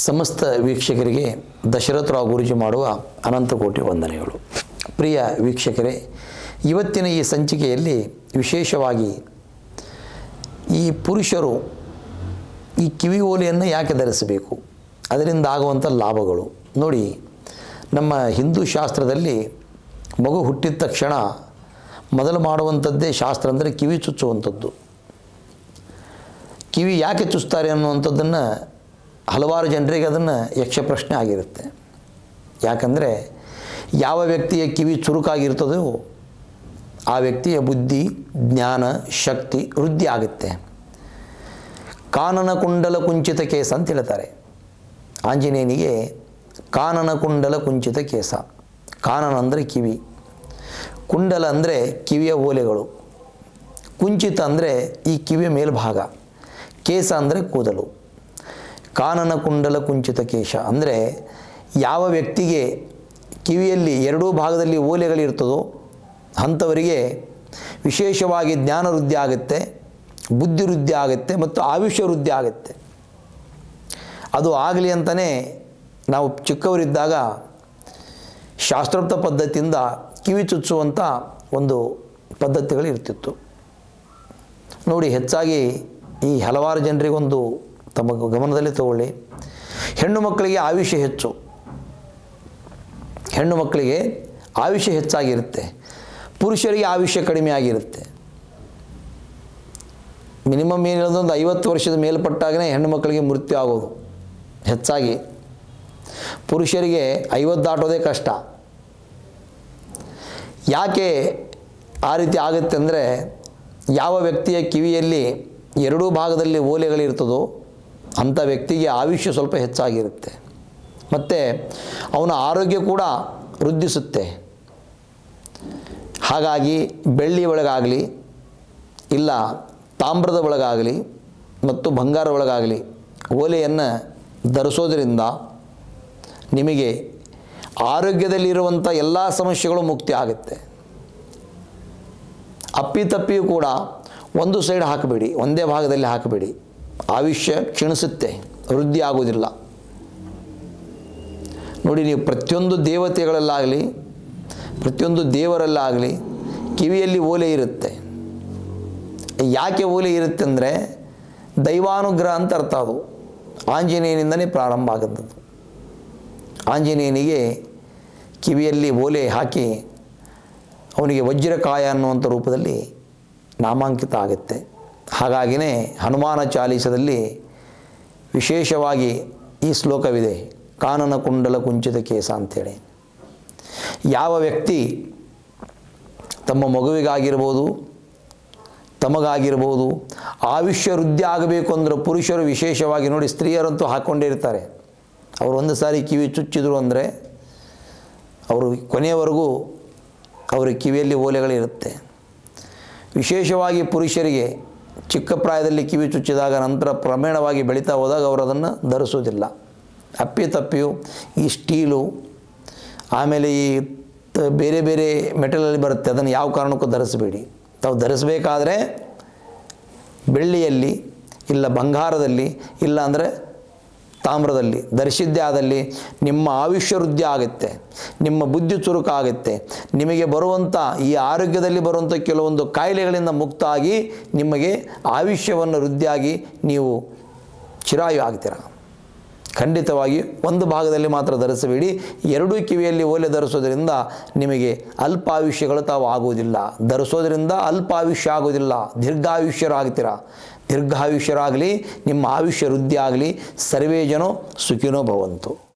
ಸಮಸ್ತ ವೀಕ್ಷಕರಿಗೆ ದಶರಥರಾವ್ ಗುರುಜಿ ಮಾಡುವ ಅನಂತಕೋಟಿ ವಂದನೆಗಳು ಪ್ರಿಯ ವೀಕ್ಷಕರೇ ಇವತ್ತಿನ ಈ ಸಂಚಿಕೆಯಲ್ಲಿ ವಿಶೇಷವಾಗಿ ಈ ಪುರುಷರು ಈ ಕಿವಿ ಓಲೆಯನ್ನು ಯಾಕೆ ಧರಿಸಬೇಕು ಅದರಿಂದ ಆಗುವಂಥ ಲಾಭಗಳು ನೋಡಿ ನಮ್ಮ ಹಿಂದೂ ಶಾಸ್ತ್ರದಲ್ಲಿ ಮಗು ಹುಟ್ಟಿದ ತಕ್ಷಣ ಮೊದಲು ಮಾಡುವಂಥದ್ದೇ ಶಾಸ್ತ್ರ ಅಂದರೆ ಕಿವಿ ಚುಚ್ಚುವಂಥದ್ದು ಕಿವಿ ಯಾಕೆ ಚುಚ್ತಾರೆ ಅನ್ನುವಂಥದ್ದನ್ನು ಹಲವಾರು ಜನರಿಗೆ ಅದನ್ನು ಯಕ್ಷ ಪ್ರಶ್ನೆ ಆಗಿರುತ್ತೆ ಯಾಕಂದರೆ ಯಾವ ವ್ಯಕ್ತಿಯ ಕಿವಿ ಚುರುಕಾಗಿರ್ತದೋ ಆ ವ್ಯಕ್ತಿಯ ಬುದ್ಧಿ ಜ್ಞಾನ ಶಕ್ತಿ ವೃದ್ಧಿ ಆಗುತ್ತೆ ಕಾನನ ಕುಂಡಲ ಕುಂಚಿತ ಕೇಸ ಅಂತ ಹೇಳ್ತಾರೆ ಆಂಜನೇಯನಿಗೆ ಕಾನನ ಕುಂಡಲ ಕುಂಚಿತ ಕೇಸ ಕಾನನ ಅಂದರೆ ಕಿವಿ ಕುಂಡಲ ಅಂದರೆ ಕಿವಿಯ ಓಲೆಗಳು ಕುಂಚಿತ ಅಂದರೆ ಈ ಕಿವಿಯ ಮೇಲ್ಭಾಗ ಕೇಸ ಅಂದರೆ ಕೂದಲು ಕಾನನ ಕುಂಡಲ ಕುಂಚಿತ ಕೇಶ ಅಂದರೆ ಯಾವ ವ್ಯಕ್ತಿಗೆ ಕಿವಿಯಲ್ಲಿ ಎರಡೂ ಭಾಗದಲ್ಲಿ ಓಲೆಗಳಿರ್ತದೋ ಅಂಥವರಿಗೆ ವಿಶೇಷವಾಗಿ ಜ್ಞಾನ ವೃದ್ಧಿ ಆಗುತ್ತೆ ಬುದ್ಧಿ ವೃದ್ಧಿ ಆಗುತ್ತೆ ಮತ್ತು ಆಯುಷ್ಯ ವೃದ್ಧಿ ಆಗುತ್ತೆ ಅದು ಆಗಲಿ ಅಂತಲೇ ನಾವು ಚಿಕ್ಕವರಿದ್ದಾಗ ಶಾಸ್ತ್ರೋಕ್ತ ಪದ್ಧತಿಯಿಂದ ಕಿವಿ ಚುಚ್ಚುವಂಥ ಒಂದು ಪದ್ಧತಿಗಳು ಇರ್ತಿತ್ತು ನೋಡಿ ಹೆಚ್ಚಾಗಿ ಈ ಹಲವಾರು ಜನರಿಗೊಂದು ತಮ್ಮ ಗಮನದಲ್ಲಿ ತಗೊಳ್ಳಿ ಹೆಣ್ಣು ಮಕ್ಕಳಿಗೆ ಆಯುಷ್ಯ ಹೆಚ್ಚು ಹೆಣ್ಣು ಮಕ್ಕಳಿಗೆ ಆಯುಷ್ಯ ಹೆಚ್ಚಾಗಿರುತ್ತೆ ಪುರುಷರಿಗೆ ಆಯುಷ್ಯ ಕಡಿಮೆ ಆಗಿರುತ್ತೆ ಮಿನಿಮಮ್ ಏನಿರೋದು ಒಂದು ಐವತ್ತು ವರ್ಷದ ಮೇಲ್ಪಟ್ಟಾಗನೇ ಹೆಣ್ಣು ಮಕ್ಕಳಿಗೆ ಮೃತ್ಯು ಆಗೋದು ಹೆಚ್ಚಾಗಿ ಪುರುಷರಿಗೆ ಐವತ್ತು ದಾಟೋದೇ ಕಷ್ಟ ಯಾಕೆ ಆ ರೀತಿ ಆಗುತ್ತೆ ಅಂದರೆ ಯಾವ ವ್ಯಕ್ತಿಯ ಕಿವಿಯಲ್ಲಿ ಎರಡೂ ಭಾಗದಲ್ಲಿ ಓಲೆಗಳಿರ್ತದೋ ಅಂಥ ವ್ಯಕ್ತಿಗೆ ಆಯುಷ್ಯ ಸ್ವಲ್ಪ ಹೆಚ್ಚಾಗಿರುತ್ತೆ ಮತ್ತು ಅವನ ಆರೋಗ್ಯ ಕೂಡ ವೃದ್ಧಿಸುತ್ತೆ ಹಾಗಾಗಿ ಬೆಳ್ಳಿ ಒಳಗಾಗಲಿ ಇಲ್ಲ ತಾಮ್ರದ ಒಳಗಾಗಲಿ ಮತ್ತು ಬಂಗಾರ ಒಳಗಾಗಲಿ ಓಲೆಯನ್ನು ಧರಿಸೋದ್ರಿಂದ ನಿಮಗೆ ಆರೋಗ್ಯದಲ್ಲಿರುವಂಥ ಎಲ್ಲ ಸಮಸ್ಯೆಗಳು ಮುಕ್ತಿ ಆಗುತ್ತೆ ಅಪ್ಪಿತಪ್ಪಿಯೂ ಕೂಡ ಒಂದು ಸೈಡ್ ಹಾಕಬೇಡಿ ಒಂದೇ ಭಾಗದಲ್ಲಿ ಹಾಕಬೇಡಿ ಆಯುಷ್ಯ ಕ್ಷೀಣಿಸುತ್ತೆ ವೃದ್ಧಿ ಆಗುವುದಿಲ್ಲ ನೋಡಿ ನೀವು ಪ್ರತಿಯೊಂದು ದೇವತೆಗಳಲ್ಲಾಗಲಿ ಪ್ರತಿಯೊಂದು ದೇವರಲ್ಲಾಗಲಿ ಕಿವಿಯಲ್ಲಿ ಓಲೆ ಇರುತ್ತೆ ಯಾಕೆ ಓಲೆ ಇರುತ್ತೆ ಅಂದರೆ ದೈವಾನುಗ್ರಹ ಅಂತ ಅರ್ಥ ಅದು ಆಂಜನೇಯನಿಂದಲೇ ಪ್ರಾರಂಭ ಆಗುತ್ತದೆ ಆಂಜನೇಯನಿಗೆ ಕಿವಿಯಲ್ಲಿ ಓಲೆ ಹಾಕಿ ಅವನಿಗೆ ವಜ್ರಕಾಯ ಅನ್ನುವಂಥ ರೂಪದಲ್ಲಿ ನಾಮಾಂಕಿತ ಆಗುತ್ತೆ ಹಾಗಾಗಿಯೇ ಹನುಮಾನ ಚಾಲೀಸದಲ್ಲಿ ವಿಶೇಷವಾಗಿ ಈ ಶ್ಲೋಕವಿದೆ ಕಾನನ ಕುಂಡಲ ಕುಂಚಿತ ಕೇಸ ಅಂಥೇಳಿ ಯಾವ ವ್ಯಕ್ತಿ ತಮ್ಮ ಮಗುವಿಗಾಗಿರ್ಬೋದು ತಮಗಾಗಿರ್ಬೋದು ಆಯುಷ್ಯ ವೃದ್ಧಿ ಆಗಬೇಕು ಅಂದ್ರೆ ಪುರುಷರು ವಿಶೇಷವಾಗಿ ನೋಡಿ ಸ್ತ್ರೀಯರಂತೂ ಹಾಕ್ಕೊಂಡೇ ಇರ್ತಾರೆ ಅವರು ಒಂದು ಸಾರಿ ಕಿವಿ ಚುಚ್ಚಿದ್ರು ಅಂದರೆ ಅವರು ಕೊನೆಯವರೆಗೂ ಅವರ ಕಿವಿಯಲ್ಲಿ ಓಲೆಗಳಿರುತ್ತೆ ವಿಶೇಷವಾಗಿ ಪುರುಷರಿಗೆ ಚಿಕ್ಕ ಪ್ರಾಯದಲ್ಲಿ ಕಿವಿ ಚುಚ್ಚಿದಾಗ ನಂತರ ಕ್ರಮೇಣವಾಗಿ ಬೆಳೀತಾ ಹೋದಾಗ ಅವರು ಅದನ್ನು ಧರಿಸೋದಿಲ್ಲ ಅಪ್ಪಿ ತಪ್ಪಿಯು ಈ ಸ್ಟೀಲು ಆಮೇಲೆ ಈ ತ- ಬೇರೆ ಬೇರೆ ಮೆಟಲಲ್ಲಿ ಬರುತ್ತೆ ಅದನ್ನು ಯಾವ ಕಾರಣಕ್ಕೂ ಧರಿಸಬೇಡಿ ತಾವು ಧರಿಸಬೇಕಾದ್ರೆ ಬೆಳ್ಳಿಯಲ್ಲಿ ಇಲ್ಲ ಬಂಗಾರದಲ್ಲಿ ಇಲ್ಲ ಅಂದರೆ ತಾಮ್ರದಲ್ಲಿ ಧರಿಸಿದ್ದೇ ಆದಲ್ಲಿ ನಿಮ್ಮ ಆಯುಷ್ಯ ವೃದ್ಧಿ ಆಗುತ್ತೆ ನಿಮ್ಮ ಬುದ್ಧಿ ಚುರುಕಾಗುತ್ತೆ ನಿಮಗೆ ಬರುವಂಥ ಈ ಆರೋಗ್ಯದಲ್ಲಿ ಬರುವಂಥ ಕೆಲವೊಂದು ಕಾಯಿಲೆಗಳಿಂದ ಮುಕ್ತ ಆಗಿ ನಿಮಗೆ ಆಯುಷ್ಯವನ್ನು ವೃದ್ಧಿಯಾಗಿ ನೀವು ಚಿರಾಯು ಆಗ್ತೀರ ಖಂಡಿತವಾಗಿ ಒಂದು ಭಾಗದಲ್ಲಿ ಮಾತ್ರ ಧರಿಸಬೇಡಿ ಎರಡೂ ಕಿವಿಯಲ್ಲಿ ಓಲೆ ಧರಿಸೋದ್ರಿಂದ ನಿಮಗೆ ಅಲ್ಪಾಯುಷ್ಯಗಳು ತಾವು ಆಗುವುದಿಲ್ಲ ಧರಿಸೋದ್ರಿಂದ ಅಲ್ಪಾಯುಷ್ಯ ಆಗೋದಿಲ್ಲ ದೀರ್ಘಾಯುಷ್ಯರಾಗ್ತೀರ ದೀರ್ಘಾಯುಷ್ಯರಾಗಲಿ ನಿಮ್ಮ ಆಯುಷ್ಯ ವೃದ್ಧಿ ಆಗಲಿ ಸರ್ವೇ ಜನೋ ಸುಖಿನೋ ಭವಂತು